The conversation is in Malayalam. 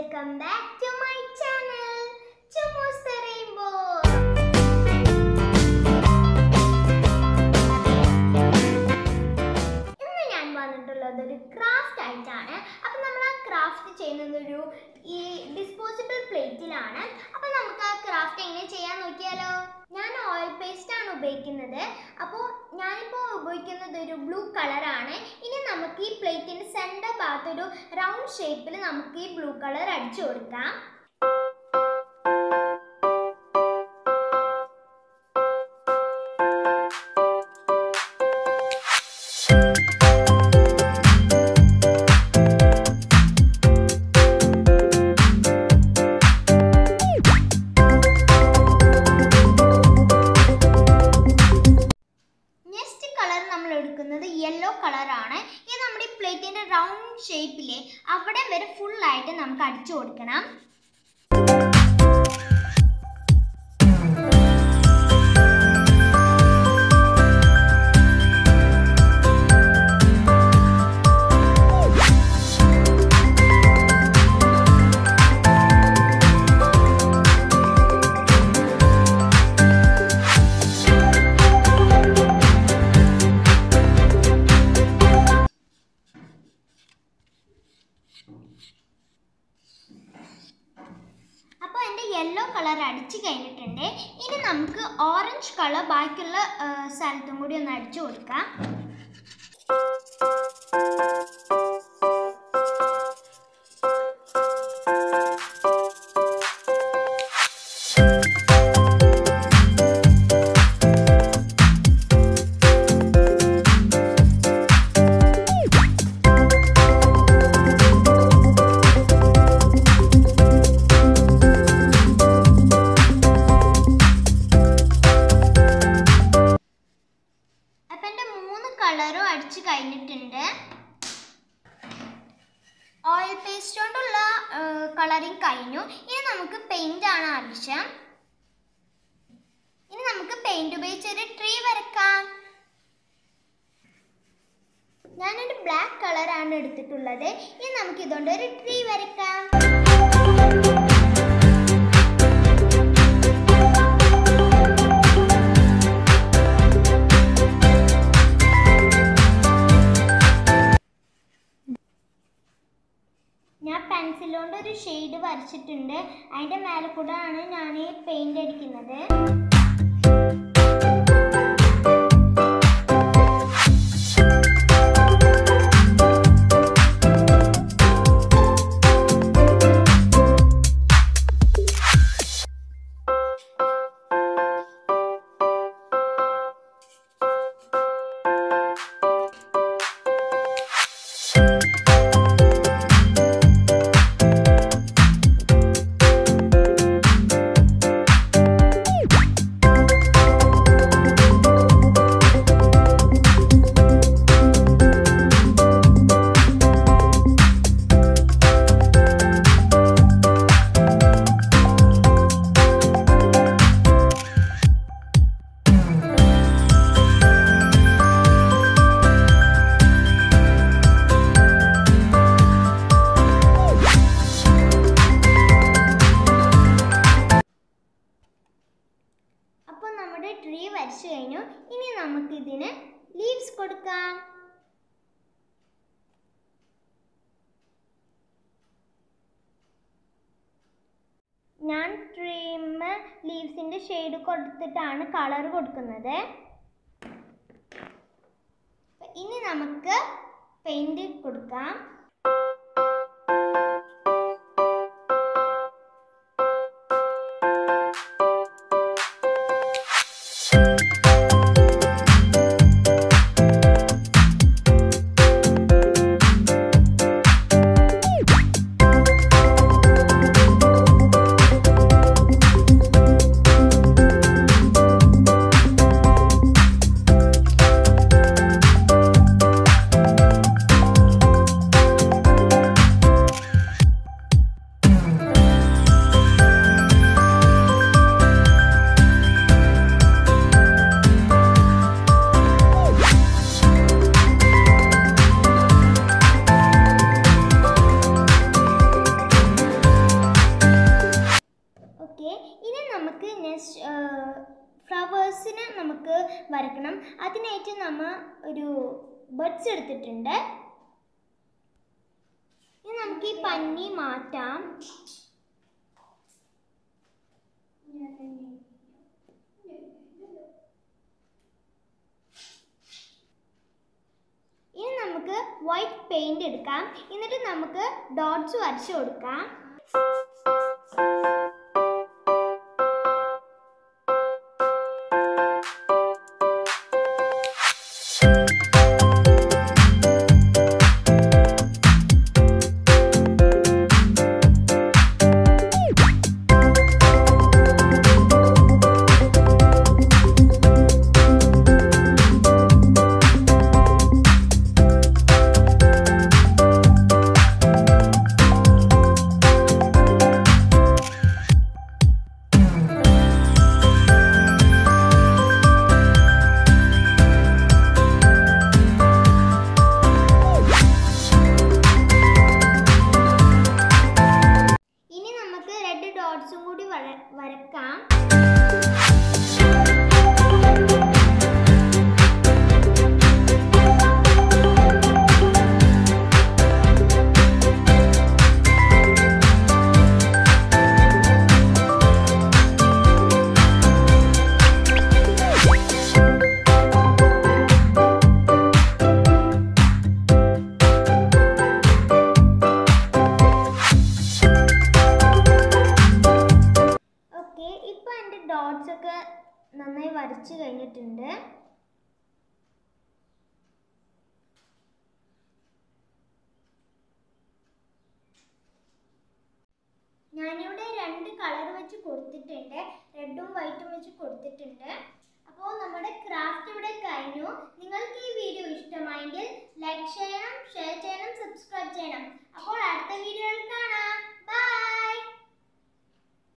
welcome back to my channel Chumoos the rainbow ഇന്ന് ഞാൻ വന്നിട്ടുള്ളത് ഒരു ക്രാഫ്റ്റ് ആയിട്ടാണ് അപ്പം നമ്മൾ ആ ക്രാഫ്റ്റ് ചെയ്യുന്നത് ഒരു ഈ ഡിസ്പോസിബിൾ പ്ലേറ്റിലാണ് അപ്പം നമുക്ക് ആ ക്രാഫ്റ്റ് എങ്ങനെ ചെയ്യാൻ നോക്കിയാലോ ഞാൻ ഓയിൽ പേസ്റ്റ് ആണ് ഉപയോഗിക്കുന്നത് അപ്പോൾ ഞാനിപ്പോൾ ഉപയോഗിക്കുന്നത് ഒരു ബ്ലൂ കളറാണ് ഇനി നമുക്ക് ഈ പ്ലേറ്റിൻ്റെ സെൻറ്റർ ഭാഗത്ത് ഒരു റൗണ്ട് ഷേപ്പിൽ നമുക്ക് ഈ ബ്ലൂ കളർ അടിച്ചു കൊടുക്കാം നെക്സ്റ്റ് കളർ നമ്മൾ എടുക്കുന്നത് യെല്ലോ കളറാണ് ഇത് നമ്മുടെ ഈ പ്ലേറ്റിന്റെ റൗണ്ട് ഷേപ്പിലെ അവിടെ വരെ full ആയിട്ട് നമുക്ക് അടിച്ചു കൊടുക്കണം അപ്പോൾ എൻ്റെ യെല്ലോ കളർ അടിച്ചു കഴിഞ്ഞിട്ടുണ്ട് ഇനി നമുക്ക് ഓറഞ്ച് കളർ ബാക്കിയുള്ള ആ, സ്ഥലത്തും കൂടി ഒന്ന് അടിച്ചു കൊടുക്കാം അപ്പം എൻ്റെ മൂന്ന് കളറും അടിച്ചു കഴിഞ്ഞിട്ടുണ്ട് ഓയിൽ പേസ്റ്റ് കൊണ്ടുള്ള കളറിങ് കഴിഞ്ഞു ഇനി നമുക്ക് പെയിന്റ് ആണ് ആവശ്യം ഇനി നമുക്ക് പെയിന്റ് ഉപയോഗിച്ച് ഒരു ട്രീ വരക്കാം ഞാനൊരു ബ്ലാക്ക് കളറാണ് എടുത്തിട്ടുള്ളത് ഇനി നമുക്ക് ഇതുകൊണ്ട് ഒരു ട്രീ വരക്കാം ഞാൻ പെൻസിൽ കൊണ്ട് ഒരു ഷെയ്ഡ് വരച്ചിട്ടുണ്ട് അതിൻ്റെ മേലെ കൂടെ ആണ് ഞാൻ ഈ പെയിന്റ് അടിക്കുന്നത് അപ്പോൾ നമ്മുടെ ട്രീ വരച്ചു കഴിഞ്ഞു ഇനി നമുക്ക് ഇതിന് ലീവ്സ് കൊടുക്കാം ഞാൻ ട്രീമ് ലീവ്സിന്റെ ഷെയ്ഡ് കൊടുത്തിട്ടാണ് കളർ കൊടുക്കുന്നത് അപ്പൊ ഇനി നമുക്ക് പെയിന്റ് കൊടുക്കാം നമ്മൾ ഒരു ബഡ്സ് എടുത്തിട്ടുണ്ട് ഇനി നമുക്ക് ഈ പഞ്ഞി മാറ്റാം ഇനി നമുക്ക് വൈറ്റ് പെയിന്റ് എടുക്കാം എന്നിട്ട് നമുക്ക് ഡോട്ട്സ് വരച്ചു കൊടുക്കാം ഇനി നമുക്ക് റെഡ് ഡോട്ട്സും കൂടി വര- വരക്കാം ഓക്കെ ഇപ്പൊ എൻ്റെ ഡോട്ട്സ് ഒക്കെ നന്നായി വരച്ചു കഴിഞ്ഞിട്ടുണ്ട് ഞാനിവിടെ രണ്ട് കളർ വെച്ച് കൊടുത്തിട്ടുണ്ട് റെഡും വൈറ്റും വെച്ച് കൊടുത്തിട്ടുണ്ട് അപ്പോൾ നമ്മുടെ ക്രാഫ്റ്റ് ഇവിടെ കഴിഞ്ഞു നിങ്ങൾക്ക് ഈ വീഡിയോ ഇഷ്ടമായെങ്കിൽ ലൈക്ക് ചെയ്യണം ഷെയർ ചെയ്യണം സബ്സ്ക്രൈബ് ചെയ്യണം അപ്പോൾ അടുത്ത വീഡിയോയിൽ കാണാം